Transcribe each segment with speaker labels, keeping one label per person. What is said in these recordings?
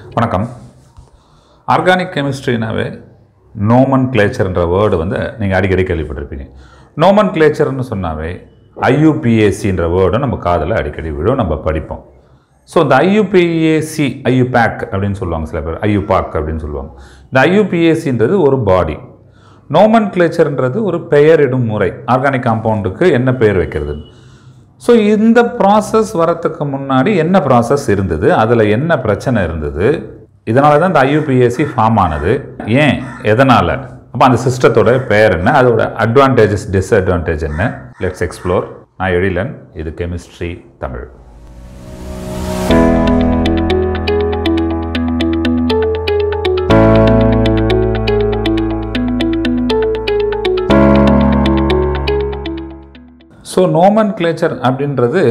Speaker 1: வணக்கம் organic கெமிஸ்ட்ரினாவே நோமன் கிளேச்சர்ன்ற word வந்து நீங்கள் அடிக்கடி கேள்விப்பட்டிருப்பீங்க நோமன் கிளேச்சர்னு சொன்னாவே ஐயூபிஏசின்ற வேர்டும் நம்ம காதில் அடிக்கடி விழும் நம்ம படிப்போம் ஸோ இந்த ஐயூபிஏசி ஐயூபேக் அப்படின்னு சொல்லுவாங்க சில பேர் ஐயூபாக் அப்படின்னு சொல்லுவாங்க இந்த ஐயூபிஏசின்றது ஒரு பாடி நோமன் கிளேச்சர்ன்றது ஒரு பெயரிடும் முறை ஆர்கானிக் காம்பவுண்டுக்கு என்ன பெயர் வைக்கிறது ஸோ இந்த ப்ராசஸ் வரத்துக்கு முன்னாடி என்ன ப்ராசஸ் இருந்தது அதில் என்ன பிரச்சனை இருந்தது இதனால தான் இந்த ஐயூபிஎஸ்சி ஃபார்ம் ஆனது ஏன் எதனால் அப்போ அந்த சிஸ்டத்தோட பெயர் என்ன அதோட அட்வான்டேஜஸ் டிஸ்அட்வான்டேஜ் என்ன லெட்ஸ் எக்ஸ்ப்ளோர் நான் எழிலன் இது chemistry Tamil so nomenclature அப்படின்றது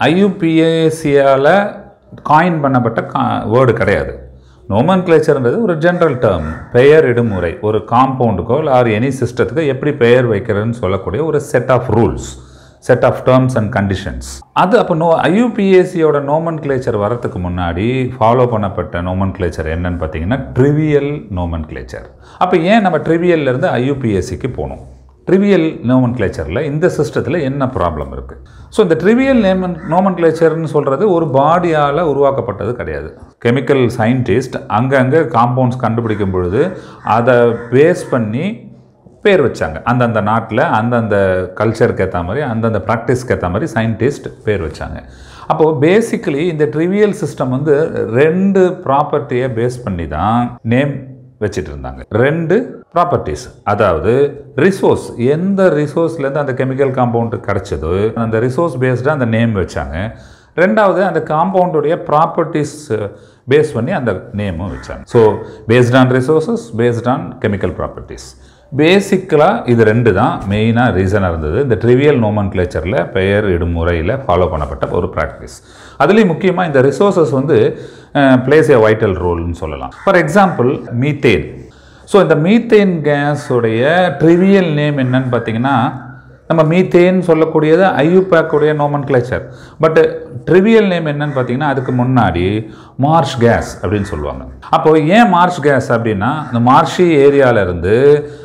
Speaker 1: ஐயூபிஏசியால் காயின் பண்ணப்பட்ட கா வேர்டு கிடையாது நோமன் கிளேச்சர்ன்றது ஒரு ஜென்ரல் டேர்ம் பெயர் இடுமுறை ஒரு காம்பவுண்டுக்கோ இல்லை ஆர் எனி சிஸ்டத்துக்கோ எப்படி பெயர் வைக்கிறதுன்னு சொல்லக்கூடிய ஒரு set of rules set of terms and conditions அது அப்போ நோ ஐயூபிஏசியோட நோமன் கிளேச்சர் வரத்துக்கு முன்னாடி ஃபாலோ பண்ணப்பட்ட நோமன் கிளேச்சர் என்னன்னு பார்த்தீங்கன்னா ட்ரிவியல் நோமன் கிளேச்சர் அப்போ ஏன் நம்ம ட்ரிவியல்லேருந்து ஐயூபிஎஸ்சிக்கு போகணும் ட்ரிவியல் நோமன் கிளேச்சரில் இந்த சிஸ்டத்தில் என்ன ப்ராப்ளம் இருக்குது ஸோ இந்த ட்ரிவியல் நேமன் நோமன் கிளேச்சர்னு சொல்கிறது ஒரு பாடியால் உருவாக்கப்பட்டது கிடையாது கெமிக்கல் சயின்டிஸ்ட் அங்கங்கே காம்பவுண்ட்ஸ் கண்டுபிடிக்கும் பொழுது அதை பேஸ் பண்ணி பேர் வச்சாங்க அந்தந்த நாட்டில் அந்தந்த கல்ச்சருக்கு ஏற்ற மாதிரி அந்தந்த ப்ராக்டிஸ்க்கு ஏற்ற மாதிரி சயின்டிஸ்ட் பேர் வச்சாங்க அப்போது பேசிக்கலி இந்த ட்ரிவியல் சிஸ்டம் வந்து ரெண்டு ப்ராப்பர்ட்டியை பேஸ் பண்ணி தான் நேம் வச்சுட்டு இருந்தாங்க ரெண்டு ப்ராப்பர்ட்டிஸ் அதாவது ரிசோர்ஸ் எந்த ரிசோர்ஸ்லேருந்து அந்த கெமிக்கல் காம்பவுண்டு கிடச்சதோ அந்த ரிசோர்ஸ் பேஸ்டாக அந்த நேம் வச்சாங்க ரெண்டாவது அந்த காம்பவுண்டுடைய ப்ராப்பர்ட்டிஸ் பேஸ் பண்ணி அந்த நேமும் வச்சாங்க so based on resources based on chemical properties பேசிக்கலாக இது ரெண்டு தான் மெயினாக ரீசனாக இருந்தது இந்த ட்ரிவியல் நோமன் கிளேச்சரில் பெயர் இடும் முறையில் ஃபாலோ பண்ணப்பட்ட ஒரு ப்ராக்டிஸ் அதுலேயும் முக்கியமாக இந்த ரிசோர்ஸஸ் வந்து பிளேஸ் ஏ வைட்டல் ரோல்னு சொல்லலாம் ஃபார் எக்ஸாம்பிள் மீத்தேன் ஸோ இந்த மீத்தேன் கேஸுடைய ட்ரிவியல் நேம் என்னன்னு பார்த்தீங்கன்னா நம்ம மீத்தேன் சொல்லக்கூடியது ஐயூபேக்குடைய nomenclature but trivial name என்னன்னு பார்த்தீங்கன்னா அதுக்கு முன்னாடி மார்ஷ் கேஸ் அப்படின்னு சொல்லுவாங்க அப்போது ஏன் மார்ஷ் கேஸ் அப்படின்னா இந்த மார்ஷி ஏரியாவிலேருந்து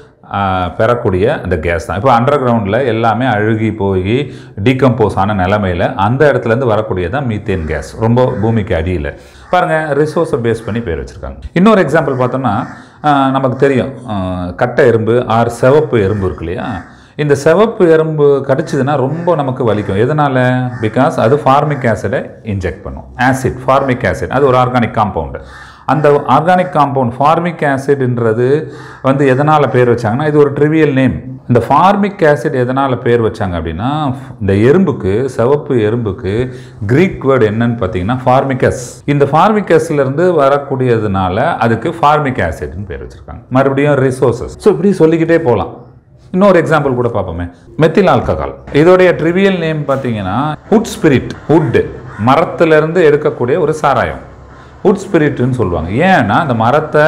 Speaker 1: பெறக்கூடிய அந்த கேஸ் தான் இப்போ அண்டர் கிரவுண்டில் எல்லாமே அழுகி போய் டீகம்போஸ் ஆன நிலமையில் அந்த இடத்துலேருந்து வரக்கூடியதான் மீத்தேன் கேஸ் ரொம்ப பூமிக்கு அடியில் பாருங்கள் ரிசோர்ஸை பேஸ் பண்ணி பேர் வச்சுருக்காங்க இன்னொரு எக்ஸாம்பிள் பார்த்தோம்னா நமக்கு தெரியும் கட்டை எறும்பு ஆர் சிவப்பு எறும்பு இருக்கு இல்லையா இந்த சிவப்பு எறும்பு கடிச்சதுன்னா ரொம்ப நமக்கு வலிக்கும் எதனால் பிகாஸ் அது ஃபார்மிக் ஆசிடை இன்ஜெக்ட் பண்ணும் ஆசிட் ஃபார்மிக் ஆசிட் அது ஒரு ஆர்கானிக் காம்பவுண்டு அந்த ஆர்கானிக் காம்பவுண்ட் ஃபார்மிக் ஆசிட்ன்றது வந்து எதனால் பேர் வச்சாங்கன்னா இது ஒரு ட்ரிவியல் நேம் இந்த ஃபார்மிக் ஆசிட் எதனால் பேர் வச்சாங்க அப்படின்னா இந்த எறும்புக்கு சிவப்பு எறும்புக்கு க்ரீக் வேர்டு என்னன்னு பார்த்தீங்கன்னா ஃபார்மிகஸ் இந்த ஃபார்மிகஸ்லேருந்து வரக்கூடியதுனால அதுக்கு ஃபார்மிக் ஆசிட்னு பேர் வச்சுருக்காங்க மறுபடியும் ரிசோர்சஸ் ஸோ இப்படி சொல்லிக்கிட்டே போகலாம் இன்னொரு எக்ஸாம்பிள் கூட பார்ப்போமே மெத்தில் ஆல்கஹால் இதோடைய ட்ரிவியல் நேம் பார்த்தீங்கன்னா ஹுட் ஸ்பிரிட் ஹுட் மரத்திலிருந்து எடுக்கக்கூடிய ஒரு சாராயம் ஹுட் ஸ்பிரிட்னு சொல்லுவாங்க ஏன்னா அந்த மரத்தை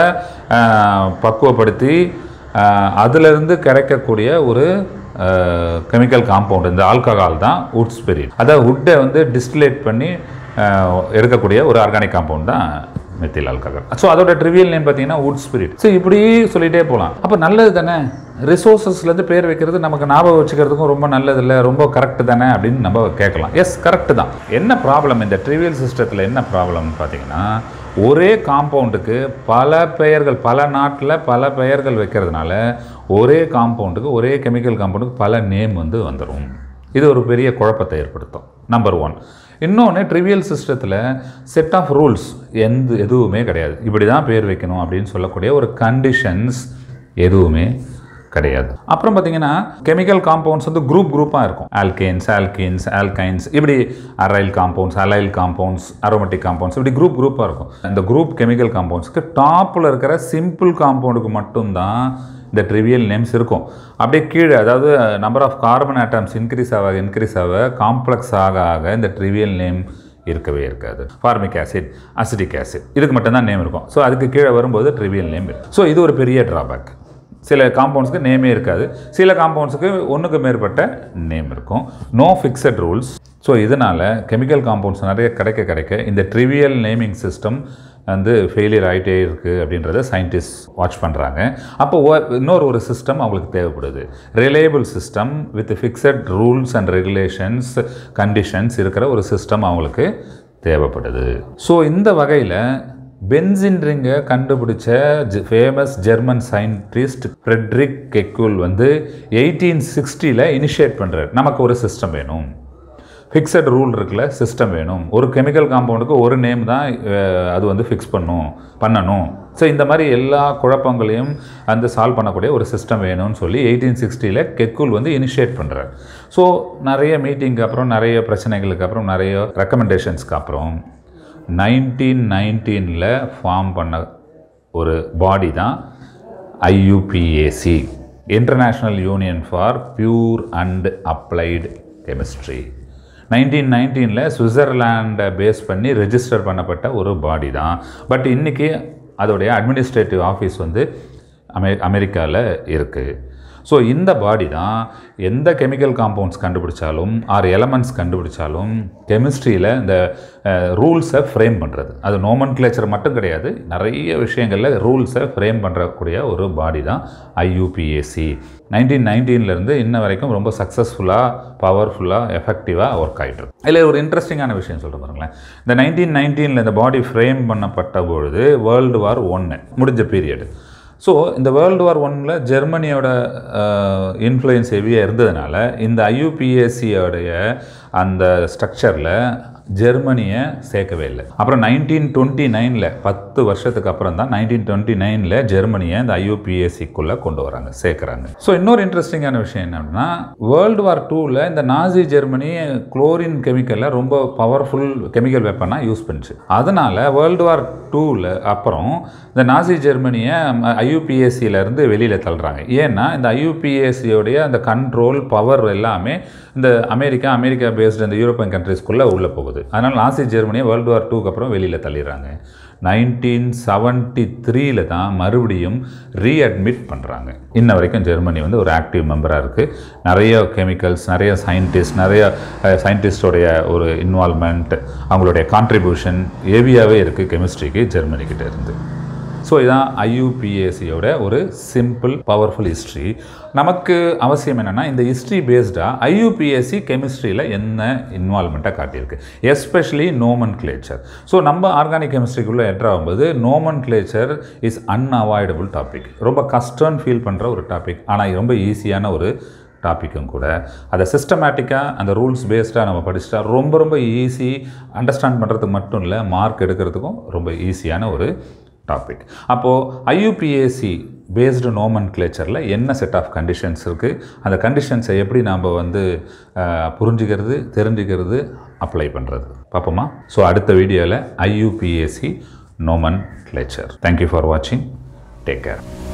Speaker 1: பக்குவப்படுத்தி அதிலிருந்து கிடைக்கக்கூடிய ஒரு கெமிக்கல் காம்பவுண்ட் இந்த ஆல்கஹால் தான் உட் ஸ்பிரிட் அதாவது உட்டை வந்து டிஸ்டிலேட் பண்ணி எடுக்கக்கூடிய ஒரு ஆர்கானிக் காம்பவுண்ட் தான் மெத்தில் ஆல்கஹால் ஸோ அதோட ட்ரிவியல் நேம் பார்த்தீங்கன்னா உட் ஸ்பிரிட் ஸோ இப்படி சொல்லிகிட்டே போகலாம் அப்போ நல்லது தானே ரிசோர்ஸஸ்லேருந்து பேர் வைக்கிறது நமக்கு ஞாபகம் வச்சுக்கிறதுக்கும் ரொம்ப நல்லது இல்லை ரொம்ப கரெக்டு தானே அப்படின்னு நம்ம கேட்கலாம் எஸ் கரெக்டு தான் என்ன ப்ராப்ளம் இந்த ட்ரிவியல் சிஸ்டத்தில் என்ன ப்ராப்ளம்னு பார்த்தீங்கன்னா ஒரே காம்பவுண்டுக்கு பல பெயர்கள் பல நாட்டில் பல பெயர்கள் வைக்கிறதுனால ஒரே காம்பவுண்டுக்கு ஒரே கெமிக்கல் காம்பவுண்டுக்கு பல நேம் வந்து வந்துடும் இது ஒரு பெரிய குழப்பத்தை ஏற்படுத்தும் நம்பர் ஒன் இன்னொன்று ட்ரிவியல் சிஸ்டத்தில் செட் ஆஃப் ரூல்ஸ் எந்த எதுவுமே கிடையாது இப்படி தான் பேர் வைக்கணும் அப்படின்னு சொல்லக்கூடிய ஒரு கண்டிஷன்ஸ் எதுவுமே கிடையாது அப்புறம் பார்த்தீங்கன்னா கெமிக்கல் காம்பவுண்ட்ஸ் வந்து குரூப் குரூப்பாக இருக்கும் ஆல்கேன்ஸ் ஆல்கின்ஸ் ஆல்கைன்ஸ் இப்படி aryl compounds allyl compounds aromatic compounds இப்படி குரூப் குரூப்பாக இருக்கும் இந்த குரூப் கெமிக்கல் காம்பவுண்ட்ஸ்க்கு டாப்பில் இருக்கிற சிம்பிள் காம்பவுண்டுக்கு மட்டும்தான் இந்த ட்ரிவியல் நேம்ஸ் இருக்கும் அப்படியே கீழே அதாவது number of carbon atoms increase ஆக இன்க்ரீஸ் ஆக காம்ப்ளெக்ஸ் ஆக ஆக இந்த ட்ரிவியல் நேம் இருக்கவே இருக்காது ஃபார்மிக் ஆசிட் அசிடிக் ஆசிட் இதுக்கு மட்டும்தான் நேம் இருக்கும் ஸோ அதுக்கு கீழே வரும்போது ட்ரிவியல் நேம் இருக்கும் ஸோ இது ஒரு பெரிய ட்ராபேக் சில காம்பவுண்ட்ஸ்க்கு நேமே இருக்காது சில காம்பவுண்ட்ஸுக்கு ஒன்றுக்கு மேற்பட்ட நேம் இருக்கும் நோ ஃபிக்ஸட் ரூல்ஸ் ஸோ இதனால் கெமிக்கல் காம்பவுண்ட்ஸ் நிறைய கிடைக்க கிடைக்க இந்த ட்ரிவியல் நேமிங் சிஸ்டம் வந்து ஃபெயிலியர் ஆகிட்டே இருக்குது அப்படின்றத சயின்டிஸ்ட் வாட்ச் பண்ணுறாங்க அப்போ ஒ- இன்னொரு ஒரு சிஸ்டம் அவங்களுக்கு தேவைப்படுது reliable system with fixed rules and regulations conditions இருக்கிற ஒரு சிஸ்டம் அவங்களுக்கு தேவைப்படுது ஸோ இந்த வகையில் பென்சின் ரிங்கை கண்டுபிடிச்ச famous German scientist Friedrich Kekule வந்து எயிட்டீன் சிக்ஸ்டியில் இனிஷியேட் பண்ணுறாரு நமக்கு ஒரு சிஸ்டம் வேணும் ஃபிக்ஸட் ரூல் இருக்குல்ல சிஸ்டம் வேணும் ஒரு கெமிக்கல் காம்பவுண்டுக்கு ஒரு நேம் தான் அஹ், அது வந்து ஃபிக்ஸ் பண்ணும் பண்ணணும் ஸோ இந்த மாதிரி எல்லா குழப்பங்களையும் வந்து சால்வ் பண்ணக்கூடிய ஒரு சிஸ்டம் வேணும்னு சொல்லி எயிட்டீன் சிக்ஸ்டியில் கெக்குல் வந்து இனிஷியேட் பண்ணுறார் ஸோ நிறைய மீட்டிங்க்கு அப்புறம் நிறைய பிரச்சனைகளுக்கு அப்புறம் நிறைய ரெக்கமெண்டேஷன்ஸ்க்கு அப்புறம் நைன்டீன் நைன்டீனில் ஃபார்ம் பண்ண ஒரு பாடி தான் IUPAC International Union for Pure and Applied Chemistry nineteen நைன்டீனில் சுவிட்சர்லாண்டை பேஸ் பண்ணி ரெஜிஸ்டர் பண்ணப்பட்ட ஒரு பாடி தான் பட் இன்றைக்கி அதோடைய அட்மினிஸ்ட்ரேட்டிவ் ஆஃபீஸ் வந்து அமெ அமெரிக்காவில் இருக்குது ஸோ இந்த பாடி தான் எந்த கெமிக்கல் காம்பவுண்ட்ஸ் கண்டுபிடிச்சாலும் ஆர் எலமெண்ட்ஸ் கண்டுபிடிச்சாலும் கெமிஸ்ட்ரியில் இந்த ரூல்ஸை ஃப்ரேம் பண்ணுறது அது நோமன் கிளேச்சர் மட்டும் கிடையாது நிறைய விஷயங்களில் ரூல்ஸை ஃப்ரேம் பண்ணுறக்கூடிய ஒரு பாடி தான் ஐயூபிஏசி நைன்டீன் நைன்டீன்லேருந்து இன்ன வரைக்கும் ரொம்ப சக்ஸஸ்ஃபுல்லாக பவர்ஃபுல்லாக எஃபெக்டிவாக ஒர்க் ஆகிட்டு இருக்கு இதில் ஒரு இன்ட்ரெஸ்டிங்கான விஷயம் சொல்கிறேன் பாருங்களேன் இந்த நைன்டீன் நைன்டீனில் இந்த பாடி ஃப்ரேம் பண்ணப்பட்ட பொழுது வேர்ல்டு வார் ஒன்று முடிஞ்ச பீரியடு ஸோ இந்த வேர்ல்டு வார் ஒன்னில் ஜெர்மனியோட இன்ஃப்ளூயன்ஸ் ஹெவியாக இருந்ததுனால இந்த ஐயூபிஎஸ்சியோடைய அந்த ஸ்ட்ரக்சரில் ஜெர்மனியை சேர்க்கவே இல்லை அப்புறம் நைன்டீன் டுவெண்ட்டி நைனில் பத்து வருஷத்துக்கு அப்புறம் தான் நைன்டீன் டுவெண்ட்டி நைனில் ஜெர்மனியை இந்த ஐயூபிஎஸ்சிக்குள்ளே கொண்டு வராங்க சேர்க்குறாங்க ஸோ இன்னொரு இன்ட்ரெஸ்டிங்கான விஷயம் என்ன அப்படின்னா வேர்ல்டு வார் டூவில் இந்த நாசி ஜெர்மனி குளோரின் கெமிக்கலை ரொம்ப பவர்ஃபுல் கெமிக்கல் வெப்பனாக யூஸ் பண்ணுச்சு அதனால் வேர்ல்டு வார் டூவில் அப்புறம் இந்த நாசி ஜெர்மனியை ஐயூபிஎஸ்சியிலேருந்து வெளியில் தள்ளுறாங்க ஏன்னா இந்த ஐயூபிஎஸ்சியோடைய அந்த கண்ட்ரோல் பவர் எல்லாமே இந்த அமெரிக்கா அமெரிக்கா பேஸ்டு இந்த யூரோப்பியன் கண்ட்ரீஸ்க்குள்ளே உள்ளே போகுது அதனால் நாசி ஜெர்மனியை வேர்ல்டு வார் டூக்கு அப்புறம் வெளியில் தள்ளிடுறாங்க நைன்டீன் செவன்ட்டி த்ரீல தான் மறுபடியும் ரீஅட்மிட் பண்ணுறாங்க இன்ன வரைக்கும் ஜெர்மனி வந்து ஒரு ஆக்டிவ் மெம்பராக இருக்குது நிறைய கெமிக்கல்ஸ் நிறைய சயின்டிஸ்ட் நிறைய சயின்டிஸ்டோடைய ஒரு இன்வால்மெண்ட் அவங்களுடைய கான்ட்ரிபியூஷன் ஏவியாவே இருக்குது கெமிஸ்ட்ரிக்கு ஜெர்மனி கிட்ட இருந்து ஸோ இதான் ஐயூபிஎஸ்சியோட ஒரு சிம்பிள் பவர்ஃபுல் ஹிஸ்ட்ரி நமக்கு அவசியம் என்னென்னா இந்த ஹிஸ்ட்ரி பேஸ்டாக ஐயூபிஎஸ்சி கெமிஸ்ட்ரியில் என்ன இன்வால்மெண்ட்டாக காட்டியிருக்கு எஸ்பெஷலி நோமன் கிளேச்சர் ஸோ நம்ம ஆர்கானிக் கெமிஸ்ட்ரிக்குள்ளே என்டர் ஆகும்போது nomenclature is unavoidable topic ரொம்ப கஷ்டம்னு ஃபீல் பண்ணுற ஒரு டாபிக் ஆனால் ரொம்ப ஈஸியான ஒரு டாப்பிக்கும் கூட அதை சிஸ்டமேட்டிக்காக அந்த ரூல்ஸ் பேஸ்டாக நம்ம படிச்சிட்டா ரொம்ப ரொம்ப ஈஸி அண்டர்ஸ்டாண்ட் பண்ணுறதுக்கு மட்டும் இல்லை மார்க் எடுக்கிறதுக்கும் ரொம்ப ஈஸியான ஒரு டாபிக் அப்போது ஐயூபிஏசி பேஸ்டு நோமன் கிளேச்சரில் என்ன செட் ஆஃப் கண்டிஷன்ஸ் இருக்குது அந்த கண்டிஷன்ஸை எப்படி நாம் வந்து அஹ், புரிஞ்சுக்கிறது தெரிஞ்சுக்கிறது அப்ளை பண்ணுறது பார்ப்போமா ஸோ அடுத்த வீடியோவில் IUPAC nomenclature thank you for வாட்சிங் டேக் கேர்